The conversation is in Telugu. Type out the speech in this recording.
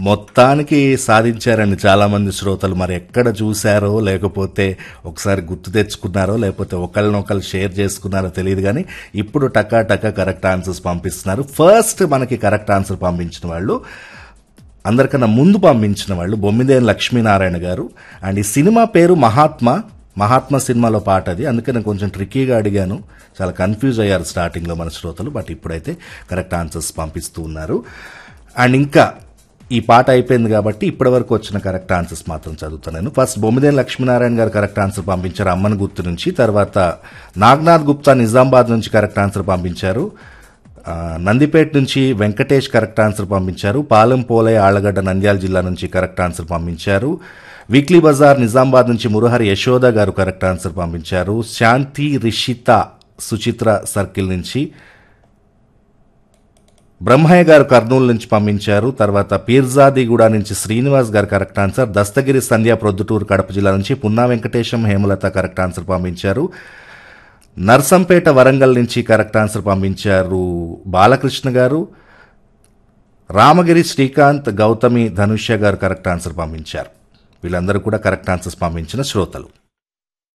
మొత్తానికి సాధించారండి చాలా మంది శ్రోతలు మరి ఎక్కడ చూశారో లేకపోతే ఒకసారి గుర్తు తెచ్చుకున్నారో లేకపోతే ఒకళ్ళనొకళ్ళు షేర్ చేసుకున్నారో తెలియదు కానీ ఇప్పుడు టకా టకా కరెక్ట్ ఆన్సర్స్ పంపిస్తున్నారు ఫస్ట్ మనకి కరెక్ట్ ఆన్సర్ పంపించిన వాళ్ళు అందరికన్నా ముందు పంపించిన వాళ్ళు బొమ్మిదేని లక్ష్మీనారాయణ గారు అండ్ ఈ సినిమా పేరు మహాత్మా మహాత్మా సినిమాలో పాట అది అందుకే నేను కొంచెం ట్రిక్కీగా అడిగాను చాలా కన్ఫ్యూజ్ అయ్యారు స్టార్టింగ్లో మన శ్రోతలు బట్ ఇప్పుడైతే కరెక్ట్ ఆన్సర్స్ పంపిస్తూ ఉన్నారు అండ్ ఇంకా ఈ పాట అయిపోయింది కాబట్టి ఇప్పటి వరకు వచ్చిన కరెక్ట్ ఆన్సర్స్ మాత్రం చదువుతాను ఫస్ట్ బొమ్మిదేని లక్ష్మీనారాయణ గారు కరెక్ట్ ఆన్సర్ పంపించారు అమ్మన్ గుర్తు నుంచి తర్వాత నాగ్నాథ్ గుప్తా నిజామాబాద్ నుంచి కరెక్ట్ ఆన్సర్ పంపించారు ఆ, నందిపేట నుంచి వెంకటేష్ కరెక్ట్ ఆన్సర్ పంపించారు పాలెం పోలయ్య ఆళ్లగడ్డ నంద్యాల జిల్లా నుంచి కరెక్ట్ ఆన్సర్ పంపించారు వీక్లీ బజార్ నిజామాబాద్ నుంచి మురహరి యశోద గారు కరెక్ట్ ఆన్సర్ పంపించారు శాంతి రిషిత సుచిత్ర సర్కిల్ నుంచి బ్రహ్మయ్య గారు కర్నూలు నుంచి పంపించారు తర్వాత పీర్జాదిగూడ నుంచి శ్రీనివాస్ గారు కరెక్ట్ ఆన్సర్ దస్తగిరి సంధ్య ప్రొద్దుటూరు కడప జిల్లా నుంచి పున్నా వెంకటేశం హేమలత కరెక్ట్ ఆన్సర్ పంపించారు నర్సంపేట వరంగల్ నుంచి కరెక్ట్ ఆన్సర్ పంపించారు బాలకృష్ణ గారు రామగిరి శ్రీకాంత్ గౌతమి ధనుష్య గారు కరెక్ట్ ఆన్సర్ పంపించారు వీళ్ళందరూ కూడా కరెక్ట్ ఆన్సర్స్ పంపించిన శ్రోతలు